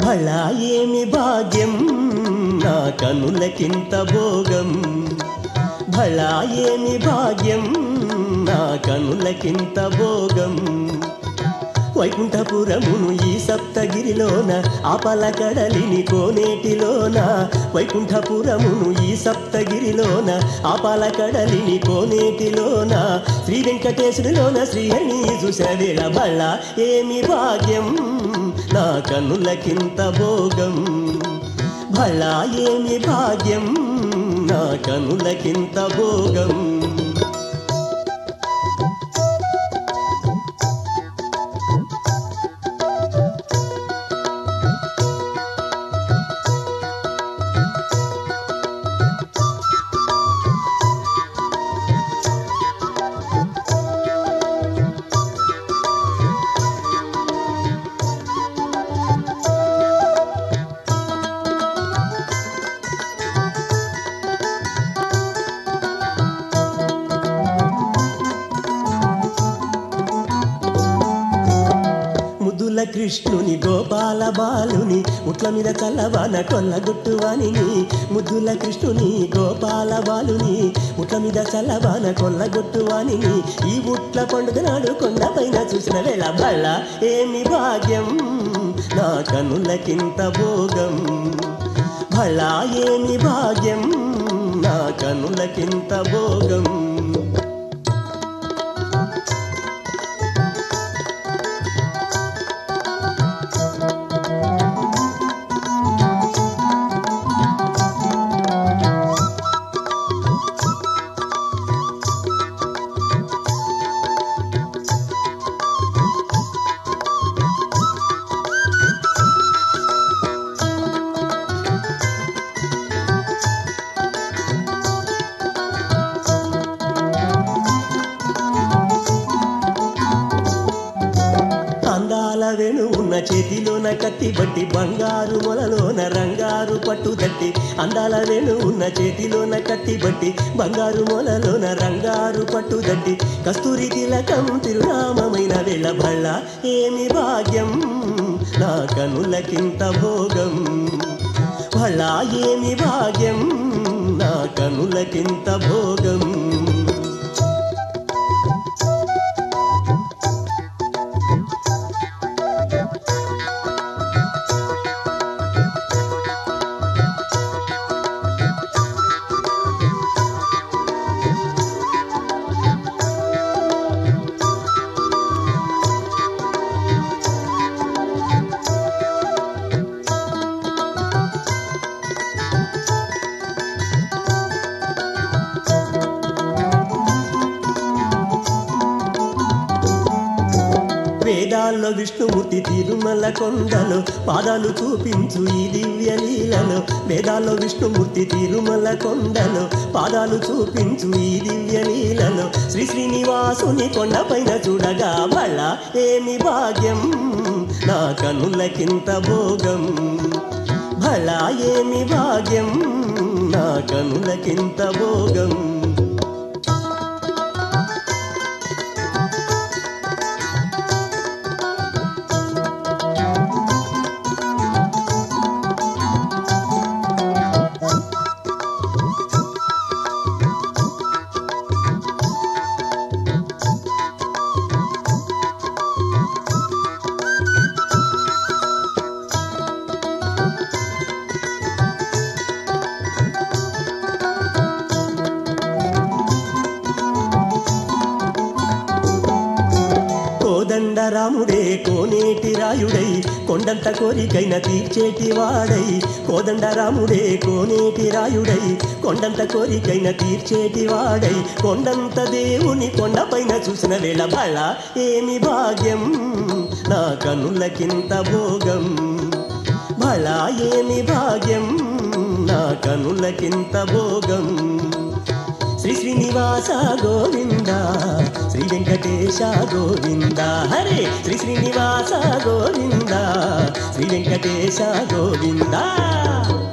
భళా ఏమి భాగ్యం నా కనులకింత భోగం భళా ఏమి భాగ్యం నా కనులకింత భోగం వైకుంఠపురమును ఈ సప్తగిరిలోన ఆపల కడలిని కోనేటిలోన వైకుంఠపురమును ఈ సప్తగిరిలోన ఆపల కడలిని కోనేటిలోన శ్రీ వెంకటేశ్వరిలోన శ్రీహరిని చూసేవేళ బళ్ళ ఏమి భాగ్యం నా కనులకింత భోగం భళ ఏమి భాగ్యం నా కనులకింత భోగం ముద్దుల కృష్ణుని గోపాల బాలుని ముట్ల మీద చల్లవాన కొల్లగొట్టువాని ముద్దుల కృష్ణుని గోపాల బాలుని ముట్ల మీద చల్లవాన కొల్లగొట్టువాని ఈ ఉట్ల పండుగ నాడు కొండపైన చూసిన వేళ బళ్ళ ఏమి భాగ్యం నా కనులకింత భోగం భళ ఏమి భాగ్యం నా కనులకింత భోగం అందాల వెను ఉన్న చేతిలోన కత్తి బట్టి బంగారు మొలలోన రంగారు పట్టు తట్టి అందాల వెను ఉన్న చేతిలోన కత్తి బట్టి బంగారు మొలలోన రంగారు పట్టు తట్టి కస్తూరి తిలకం తిరునామమైన వేళ భళ్ళ ఏమి భాగ్యం నా కనులకింత భోగం భళ్ళ ఏమి భాగ్యం నా కనులకింత భోగం వేదాల్లో విష్ణుమూర్తి తిరుమల కొండలో పాదాలు చూపించు ఈ దివ్య లీలలో వేదాల్లో విష్ణుమూర్తి తిరుమల కొండలో పాదాలు చూపించు ఈ దివ్య లీలలో శ్రీ శ్రీనివాసుని కొండపైన చూడగా బళ్ళ ఏమి భాగ్యం నా కనులకింత భోగం భళ ఏమి భాగ్యం నా కనులకింత భోగం కోదండ రాముడే కోనేటి రాయుడై కొండంత కోరికైన తీర్చేటి వాడై కోదండ రాముడే కోనేటి రాయుడై కొండంత కోరికైన తీర్చేటి వాడై కొండంత దేవుని కొండపైన చూసిన వేళ బళ్ళ ఏమి భాగ్యం నా కనులకింత భోగం బళ ఏమి భాగ్యం నా కనులకింత భోగం శ్రీ శ్రీనివాస గోవింద శ్రీ వెంకటేశ గోవింద హరే శ్రీ శ్రీనివాస గోవింద శ్రీ వెంకటేశ గోవింద